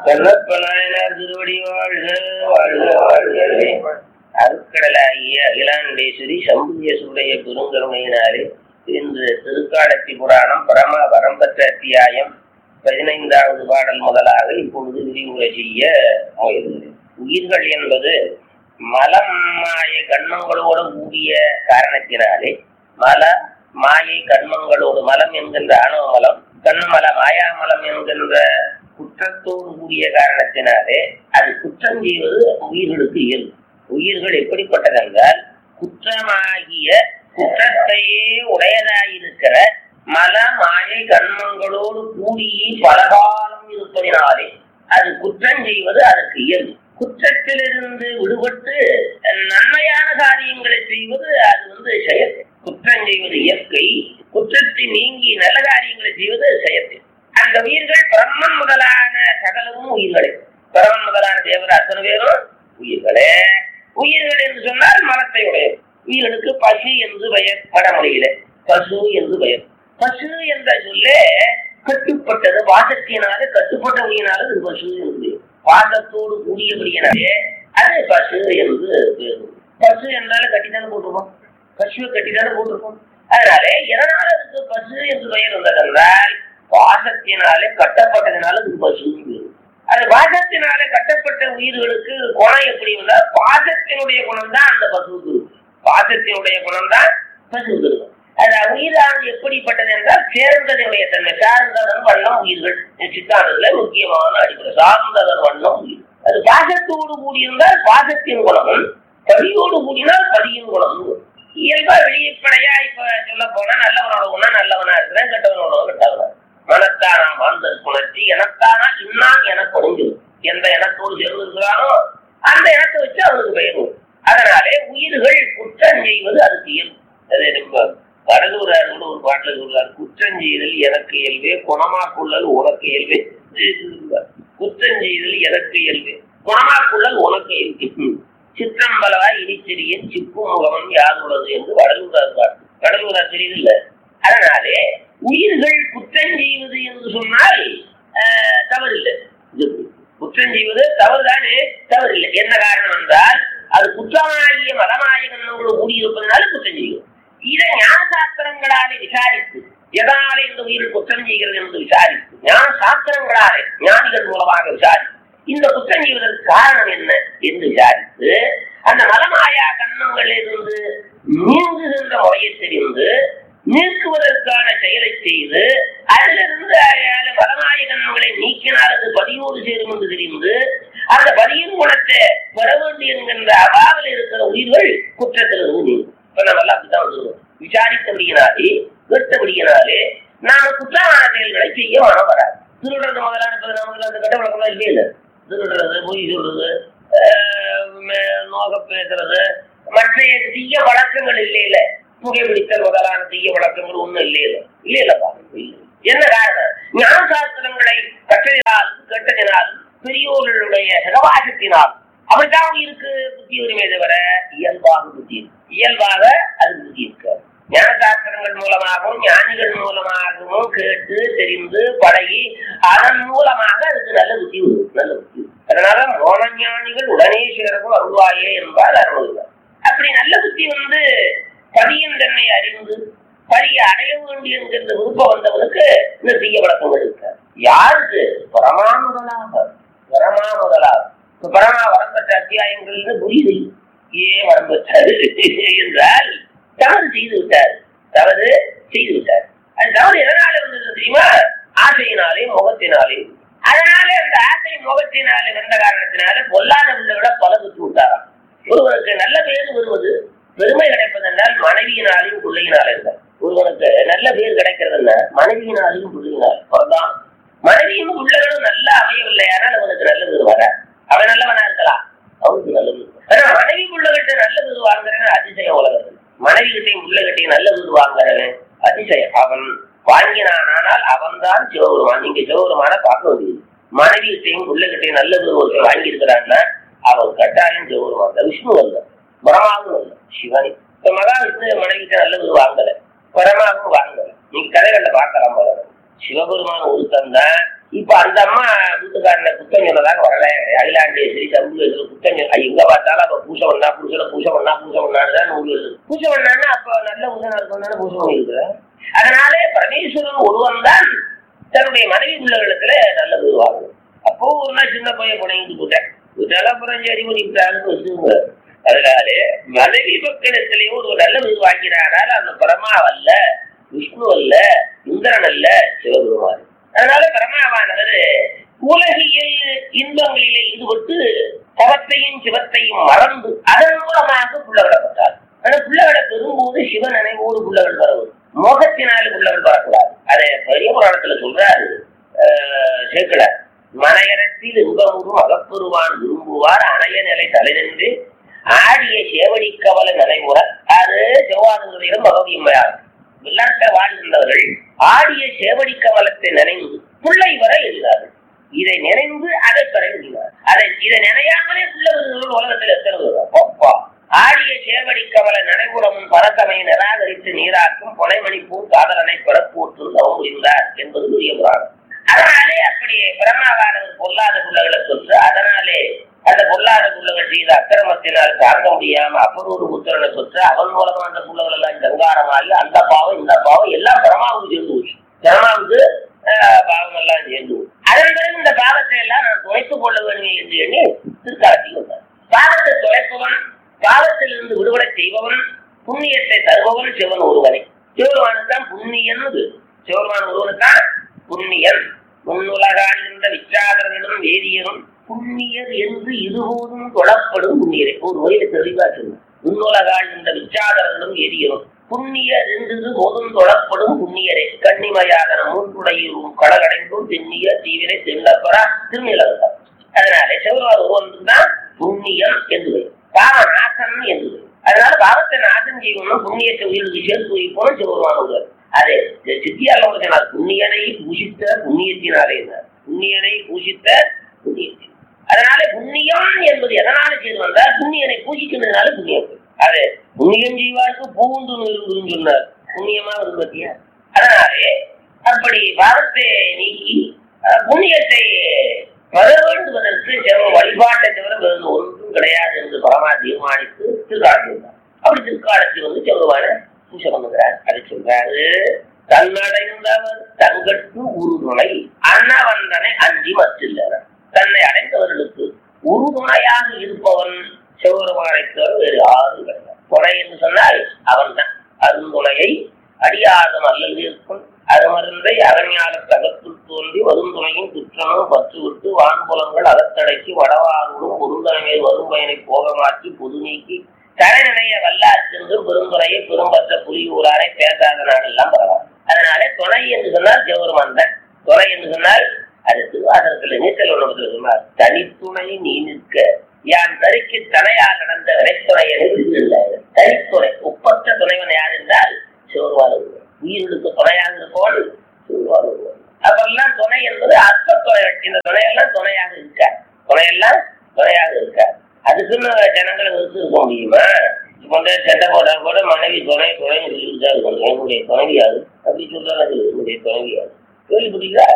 கண்ணப்ப நாயனார் திருவடி வாழ்க வாழ்க வாழ்கவே அருக்கடலாகிய அகிலாண்டேஸ்வரி சம்புஜேசுடைய பெருங்கருணையினாலே இன்று திருக்காடத்தி புராணம் பரம வரம்பற்ற அத்தியாயம் பதினைந்தாவது பாடல் முதலாக இப்பொழுது விரிவுரை செய்ய முயல்கிறேன் உயிர்கள் என்பது மலம் மாய கண்மங்களோடு கூடிய காரணத்தினாலே மல மாயை கண்மங்களோடு மலம் என்கின்ற அணு மலம் கண்மல மாயாமலம் என்கின்ற குற்றத்தோடு கூடிய காரணத்தினாலே அது குற்றம் செய்வது உயிர்களுக்கு இயல்பு உயிர்கள் எப்படிப்பட்டதென்றால் குற்றமாகிய குற்றத்தையே உடையதாயிருக்கிற மல மாயை கண்மங்களோடு கூடி பலகாலம் இருப்பதினாலே அது குற்றம் செய்வது அதற்கு இயல்பு குற்றத்திலிருந்து விடுபட்டு நன்மையான காரியங்களை செய்வது அது வந்து செயற்கை குற்றம் செய்வது இயற்கை குற்றத்தை நீங்கி நல்ல காரியங்களை செய்வது செயற்கை அந்த உயிர்கள் பிரம்மன் முதலான சகலமும் உயிர்களே பிரம்மன் முதலான தேவர் அத்தனை பேரும் உயிர்களே உயிர்கள் என்று சொன்னால் மனத்தை உடையது உயிர்களுக்கு பசு என்று பெயர் வடமொழியில பசு என்று பெயர் பசு என்ற சொல்லே கட்டுப்பட்டது வாசத்தினால கட்டுப்பட்ட உயிரினால இது பசு என்று பாசத்தோடு கூடியபடியினாலே அது பசு என்று பேரு பசு என்றாலும் கட்டித்தானே போட்டிருக்கோம் பசுவை கட்டித்தானே போட்டிருக்கோம் அதனால எதனால அதுக்கு பசு என்று பெயர் வந்ததென்றால் பாசத்தினாலே கட்டப்பட்டதினால அதுக்கு பசு அது பாசத்தினாலே கட்டப்பட்ட உயிர்களுக்கு குணம் எப்படி வந்தால் பாசத்தினுடைய குணம் தான் அந்த பசுவுக்கு இருக்கு பாசத்தினுடைய குணம் தான் பசுவுக்கு இருக்கும் அது உயிரானது எப்படிப்பட்டது என்றால் சேர்ந்ததனுடைய தன்மை சார்ந்ததன் வண்ணம் உயிர்கள் சித்தானதுல முக்கியமான அடிப்படை சார்ந்ததன் வண்ணம் உயிர் அது பாசத்தோடு கூடியிருந்தால் பாசத்தின் குணமும் பதியோடு கூடினால் பதியின் குணமும் இயல்பா வெளியப்படையா இப்ப சொல்ல போனா நல்லவனோட குணம் நல்லவனா இருக்கிறேன் கெட்டவனோட கெட்டவனா மனத்தானா வாழ்ந்த புணர்ச்சி எனத்தானா இன்னான் எனப்படுங்க எந்த இனத்தோடு சேர்ந்து இருக்கிறானோ அந்த இனத்தை வச்சு அவனுக்கு பெயர் அதனாலே உயிர்கள் குற்றம் செய்வது அதுக்கு இயல்பு அது ரொம்ப வடலூரார் கூட ஒரு பாட்டுல சொல்றார் குற்றம் செய்தல் எனக்கு இயல்பே குணமாக்குள்ளல் உனக்கு இயல்பே குற்றம் செய்தல் எனக்கு இயல்பே குணமாக்குள்ளல் உனக்கு இயல்பு சிற்றம்பலவா இனிச்செடியின் சிப்பு முகமன் யாருள்ளது என்று வடலூரார் பாட்டு வடலூரார் தெரியுது இல்ல அதனாலே உயிர்கள் குற்றம் செய்வது என்று சொன்னால் தவறில்லை குற்றம் செய்வது தவறுதானே தவறில்லை என்ன காரணம் என்றால் அது குற்றமாகிய மதமாய கண்ணங்களோடு கூடியிருப்பதனால குற்றம் செய்யும் இதை ஞான சாஸ்திரங்களாலே விசாரித்து எதனாலே இந்த உயிர் குற்றம் செய்கிறது என்று விசாரித்து ஞான சாஸ்திரங்களாலே ஞானிகள் மூலமாக விசாரித்து இந்த குற்றம் செய்வதற்கு காரணம் என்ன என்று விசாரித்து அந்த மலமாயா கண்ணங்களிலிருந்து நீங்குகின்ற முறையை தெரிந்து நீக்குவதற்கான செயலை செய்து அதிலிருந்து மலமாய கண்ணங்களை நீக்கினால் அது பதியோடு சேரும் என்று தெரிந்து அந்த பதியின் குணத்தை பெற வேண்டும் என்கின்ற அவாவில் இருக்கிற உயிர்கள் குற்றத்திலிருந்து நீங்கும் இப்ப நம்ம எல்லாம் அப்படித்தான் வந்துருவோம் விசாரித்தபடியினாலே கேட்டபடியினாலே நாம குற்றமான செயல்களை செய்ய மனம் வராது திருடுறது முதலான நமக்கு அந்த கட்ட வழக்கம் இல்லையே இல்லை திருடுறது பொய் சொல்றது நோக பேசுறது மற்ற தீய வழக்கங்கள் இல்லையில புகைப்பிடித்தல் முதலான தீய வழக்கங்கள் ஒண்ணும் இல்லையில இல்லையிலப்பா என்ன காரணம் ஞான சாஸ்திரங்களை கற்றதினால் கேட்டதினால் பெரியோர்களுடைய சகவாசத்தினால் அப்படித்தான் உயிருக்கு புத்தி உரிமை தவிர இயல்பாக புத்தி இயல்பாக அது புத்தி இருக்காது ஞான சாஸ்திரங்கள் மூலமாகவும் ஞானிகள் மூலமாகவும் கேட்டு தெரிந்து பழகி அதன் மூலமாக அதுக்கு நல்ல புத்தி வரும் நல்ல புத்தி அதனால மோனஞானிகள் உடனே சேரவும் அருள்வாயே என்பால் அருள்வார் அப்படி நல்ல புத்தி வந்து பதியின் தன்னை அறிந்து பரிய அடைய வேண்டும் என்கிற விருப்பம் வந்தவனுக்கு இந்த தீய வழக்கங்கள் இருக்காது யாருக்கு பரமா முதலாக பரமா முதலாக பரமா வரம்பற்ற அத்தியாயங்கள் புரியுது ஏன் வரம்பற்றாரு என்றால் தவறு செய்து விட்டார் தவறு செய்து விட்டார் அது தவறு எதனால வந்தது தெரியுமா ஆசையினாலே முகத்தினாலே அதனால அந்த ஆசை முகத்தினாலே வந்த காரணத்தினால பொல்லாத விட பல விட்டு விட்டாராம் ஒருவனுக்கு நல்ல பேர் வருவது பெருமை கிடைப்பதென்றால் மனைவியினாலையும் பிள்ளையினாலே இருந்தார் ஒருவனுக்கு நல்ல பேர் கிடைக்கிறதுன்னா மனைவியினாலையும் பிள்ளையினால் அவர்தான் மனைவியும் பிள்ளைகளும் நல்லா அமையவில்லையானால் அவனுக்கு நல்ல பேர் வர அவன் நல்லவனா இருக்கலாம் அவனுக்கு நல்ல பேர் ஆனா மனைவி பிள்ளைகிட்ட நல்ல பேர் வாங்குறேன்னு அதிசயம் உலகத்தில் மனைவி கிட்டையும் பிள்ளைகிட்டையும் நல்ல பேர் வாங்குறவன் அதிசயம் அவன் வாங்கினானால் அவன் தான் சிவபெருமான் நீங்க சிவபெருமான பார்க்க வேண்டியது மனைவி கிட்டையும் பிள்ளைகிட்டையும் நல்ல பேர் ஒருத்தர் வாங்கி இருக்கிறான்னா அவன் கட்டாயம் சிவபெருமான் தான் விஷ்ணு அல்ல பிரமாவும் அல்ல சிவனி இப்ப மகாவிஷ்ணு மனைவிட்ட நல்ல பேர் வாங்கல பரமாவும் வாங்கல நீங்க கதைகள்ல பார்க்கலாம் போல சிவபெருமான் ஒருத்தன் தான் இப்ப அந்த அம்மா வீட்டுக்காரனை குத்தம் சொன்னதா அகிலாண்டேஸ்வரி சம்புகேஸ்வரி குத்தம் சொல்~ எங்க பார்த்தாலும் அப்ப பூசை பண்ணா பூசல பூசை பண்ணா பூசை பண்ணான்னு நூல் வருது பூசை பண்ணான்னா அப்ப நல்ல புதனா இருக்கும் தானே பூசை பண்ணிருக்கிற அதனாலே பரமேஸ்வரன் ஒருவன் தான் தன்னுடைய மனைவி பிள்ளைகளுக்குல நல்ல பேர் வாங்கணும் அப்போ ஒரு நாள் சின்ன பையன் புனைந்து போட்டேன் விட்டாலும் அப்புறம் சரி பண்ணிவிட்டாருன்னு வச்சுங்க அதனாலே மனைவி மக்களிடத்திலேயும் ஒரு நல்ல பேர் வாங்கினாரால் அந்த பரமாவல்ல விஷ்ணு அல்ல இந்திரன் அல்ல சிவபெருமான் அதனால பரமாவானவர் உலகியல் இன்பங்களிலே ஈடுபட்டு தவத்தையும் சிவத்தையும் மறந்து அதன் மூலமாக புள்ளவிடப்பட்டார் ஆனா புள்ளவிட பெறும்போது சிவ நினைவோடு புள்ளகள் வரவும் மோகத்தினால புள்ளகள் வரக்கூடாது அதை பெரிய புராணத்துல சொல்றாரு ஆஹ் சேர்க்கல மனையரத்தில் இன்பமுறும் அகப்பெருவான் விரும்புவார் அணைய நிலை தலைநின்று ஆடிய சேவடி கவல நினைவுற அது செவ்வாதுங்கிறதிடம் பகவதியம்மையார் விளையாட்ட வாழ்கின்றவர்கள் ஆடிய சேவடி கவலத்தை நினைந்து பிள்ளை வர எழுதார்கள் இதை நினைந்து அதை பெற எழுதினார் அதை இதை நினையாமலே பிள்ளைவர்கள் உலகத்தில் எத்தனை பேர்? அப்பா ஆடிய சேவடி கவல நடைபுறமும் பறக்கமை நிராகரித்து நீராக்கும் பொனைமணி பூ காதலனை பிறப்பூற்று தவம் புரிந்தார் என்பது உரிய புராணம் அதனாலே அப்படி பிரமாவானவர் பொல்லாத புள்ளகளை தொற்று அதனாலே அந்த பொல்லாத புள்ளகள் செய்த அக்கிரமத்தினால் தாங்க முடியாம அப்பரூர் புத்திரனை தொற்று அவன் மூலமா அந்த புள்ளகள் எல்லாம் சங்காரமாகி அந்த பாவம் இந்த பாவம் எல்லாம் பிரமாவுக்கு சேர்ந்து போச்சு பிரமாவுக்கு ஆஹ், பாவம் எல்லாம் சேர்ந்து போச்சு. அதன் பிறகு இந்த பாவத்தை எல்லாம் நான் துவைத்துக் கொள்ள வேண்டும் என்று எண்ணி திருக்காட்சி வந்தார் பாவத்தை துளைப்பவன் பாவத்திலிருந்து விடுபட செய்பவன் புண்ணியத்தை தருபவன் சிவன் ஒருவனை சிவருமானுக்கு தான் புண்ணியன் சிவருமான் ஒருவனுக்கு தான் புண்ணியன் முன்னுலகாழ்கின்ற விச்சாதரனும் வேதியரும் புண்ணியர் என்று இருபோதும் தொழப்படும் புண்ணியரை ஒரு வயது தெளிவா சொன்னார் முன்னுலகாழ்கின்ற விச்சாதரனும் வேதியரும் புண்ணியர் என்று போதும் தொழப்படும் புண்ணியரே கன்னிமயாதன மூன்றுடையும் கடகடைந்தும் தென்னிய தீவிரை தென்னப்பரா திருநிலவரம் அதனால சிவருமான் ஒருவனுக்கு தான் புண்ணியம் என்று பெயர். பாவ நாசம் என்று பெயர். அதனால பாவத்தை நாசம் செய்யணும் புண்ணியத்தை உயிருக்கு சேர்த்து வைப்போம் சிவருமான் ஒருவர் அது சித்தியால சொன்னார் புண்ணியனை பூஷித்த புண்ணியத்தினாலே என்றார். புண்ணியனை பூஷித்த புண்ணியத்தின் அதனால புண்ணியம் என்பது எதனால செய்து வந்தால் புண்ணியனை பூஜிக்கிறதுனால புண்ணியம் அது புண்ணியம் செய்வாருக்கு பூண்டு இருந்துன்னு சொன்னார் புண்ணியமா வருது பத்தியா அதனாலே அப்படி பாவத்தை நீக்கி அஹ், புண்ணியத்தை பெற வேண்டுவதற்கு சிவ வழிபாட்டை தவிர வேறு ஒன்றும் கிடையாது என்று பரமா தீர்மானித்து திருக்காட்சி வந்தார் அப்படி திருக்காலத்தில் வந்து சிவருமான பூஜை பண்ணுகிறார் அதை சொல்றாரு தன்னடைந்தவர் தங்கட்கு உறுதுணை அன்னவந்தனை அஞ்சி மற்றில்லர் தன்னை அடைந்தவர்களுக்கு உறுதுணையாக இருப்பவன் சிவபெருமானை தவிர வேறு யாரும் கிடையாது துணை என்று சொன்னால் அவன்தான் அருந்துணையை அடியாதம் அல்லது இருக்கும் அருமருந்தை அகஞான தகத்துள் தோன்றி வருந்துணையும் குற்றமும் பற்று விட்டு வான்புலங்கள் அகத்தடக்கி வடவாறுடும் பொருந்தனமேல் வரும் பயனை போக மாற்றி பொது நீக்கி தரநிலைய வல்லார் சென்று பெருந்துறையை பெரும்பற்ற புலியூராரை பேசாத நாடெல்லாம் பரவாயில்ல அதனால துணை என்று சொன்னால் சிவபெருமான் தான் துணை என்று சொன்னால் அது திருவாசகத்துல நீச்சல் உணவத்தில் சொன்னார் தனித்துணை நீ நிற்க யான் தறிக்கு தனையால் நடந்த விரைத்துணையை நிறுத்தில்லை தனித்துணை ஒப்பற்ற துணைவன் யார் என்றால் சிவருவார் ஒருவர் உயிருக்கு துணையாக இருப்பவன் சிவருவார் ஒருவர் அப்பெல்லாம் துணை என்பது அற்ப துணைகள் இந்த துணையெல்லாம் துணையாக இருக்கார் துணையெல்லாம் துணையாக இருக்கார் அதுக்குன்னு ஜனங்களை விருத்து இருக்க முடியுமா கொண்டு சண்டை போட்டா கூட மனைவி துணை துணைன்னு சொல்லிட்டு தான் இருக்கணும் என்னுடைய துணைவியாது அப்படி சொல்றாங்க என்னுடைய துணைவியாது கேள்விப்பட்டீங்களா